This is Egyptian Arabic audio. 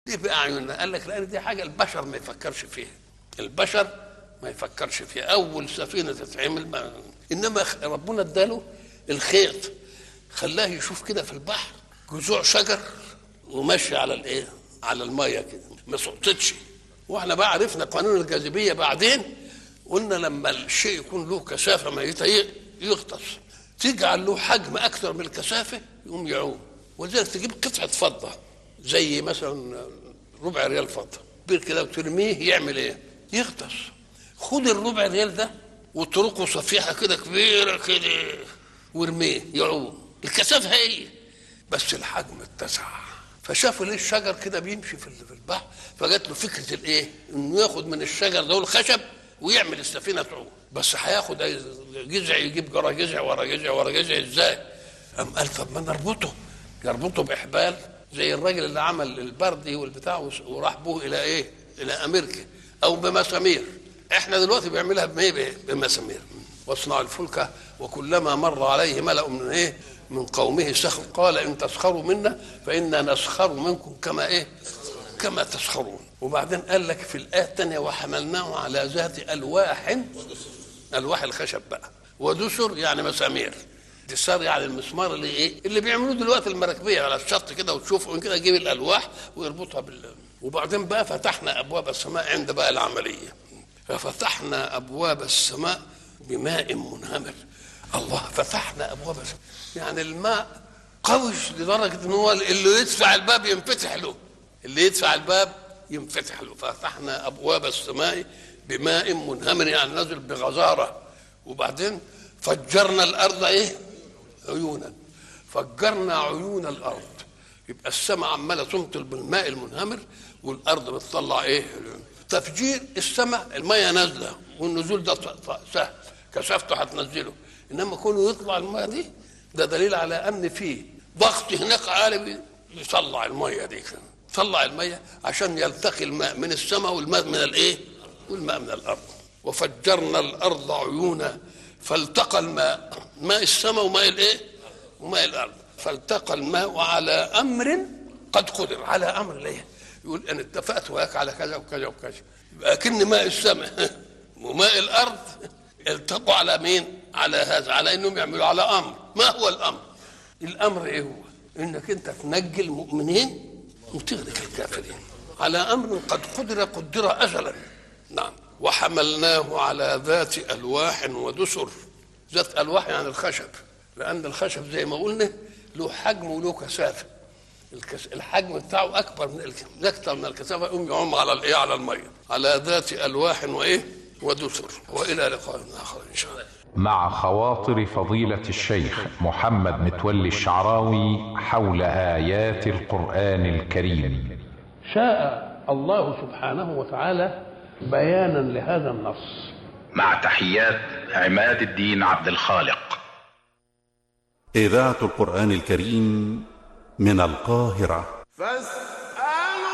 ليه بأعيننا قال لك لأن دي حاجة البشر ما يفكرش فيها البشر ما يفكرش فيها أول سفينة تتعمل ما إنما ربنا اداله الخيط خلاه يشوف كده في البحر جذوع شجر وماشي على الايه على الميه كده ما سقطتش واحنا بقى عرفنا قانون الجاذبيه بعدين قلنا لما الشيء يكون له كثافه ميته يغطس تجعل له حجم اكثر من الكثافه يقوم يعوم ولذلك تجيب قطعه فضه زي مثلا ربع ريال فضه كبير كده وترميه يعمل ايه؟ يغطس خد الربع ريال ده واتركه صفيحه كده كبيره كده وارميه يعوم الكثافه هي بس الحجم اتسع فشافوا ليه الشجر كده بيمشي في البحر فجات له فكره الايه؟ انه ياخد من الشجر ده الخشب ويعمل السفينه تعوم بس هياخد جذع يجيب ورا جذع ورا جذع ورا جذع ازاي؟ قام قال طب ما نربطه يربطه باحبال زي الراجل اللي عمل البردي والبتاع وراح به الى ايه؟ الى امريكا او بمسامير احنا دلوقتي بيعملها بايه؟ بمسامير واصنع الفلك وكلما مر عليه ملأ من ايه؟ من قومه سخر قال ان تسخروا منا فانا نسخر منكم كما ايه؟ كما تسخرون وبعدين قال لك في الايه الثانيه وحملناه على ذات الواح الواح الخشب بقى ودسر يعني مسامير دسار يعني المسمار اللي ايه؟ اللي بيعملوه دلوقتي المراكبيه على الشط كده وتشوفوا كده يجيب الالواح ويربطها بال وبعدين بقى فتحنا ابواب السماء عند بقى العمليه ففتحنا ابواب السماء بماء منهمر الله فتحنا ابواب السماء يعني الماء قوي لدرجه ان هو اللي يدفع الباب ينفتح له اللي يدفع الباب ينفتح له فتحنا ابواب السماء بماء منهمر يعني نزل بغزاره وبعدين فجرنا الارض ايه عيونا فجرنا عيون الارض يبقى السماء عماله تمطر بالماء المنهمر والارض بتطلع ايه تفجير السماء الميه نازله والنزول ده سهل كثافته هتنزله انما كونه يطلع الميه دي ده دليل على ان في ضغط هناك عالي يطلع الميه دي طلع الميه عشان يلتقي الماء من السماء والماء من الايه؟ والماء من الارض وفجرنا الارض عيونا فالتقى الماء ماء السماء وماء الايه؟ وماء الارض فالتقى الماء على امر قد قدر على امر ليه؟ يقول انا اتفقت وياك على كذا وكذا وكذا يبقى كن ماء السماء وماء الارض التقوا على مين؟ على هذا على انهم يعملوا على امر ما هو الامر؟ الامر ايه هو؟ انك انت تنجي المؤمنين وتغرق الكافرين على امر قد قدر قدر ازلا نعم وحملناه على ذات الواح ودسر ذات الواح يعني الخشب لان الخشب زي ما قلنا له حجم وله كثافه الحجم بتاعه اكبر من اكثر من الكثافه يقوم يعوم على الايه على الميه على ذات الواح وايه ودسر والى لقاء اخر ان شاء الله مع خواطر فضيلة الشيخ محمد متولي الشعراوي حول آيات القرآن الكريم شاء الله سبحانه وتعالى بيانا لهذا النص مع تحيات عماد الدين عبد الخالق إذاعة القرآن الكريم من القاهرة فاستمعوا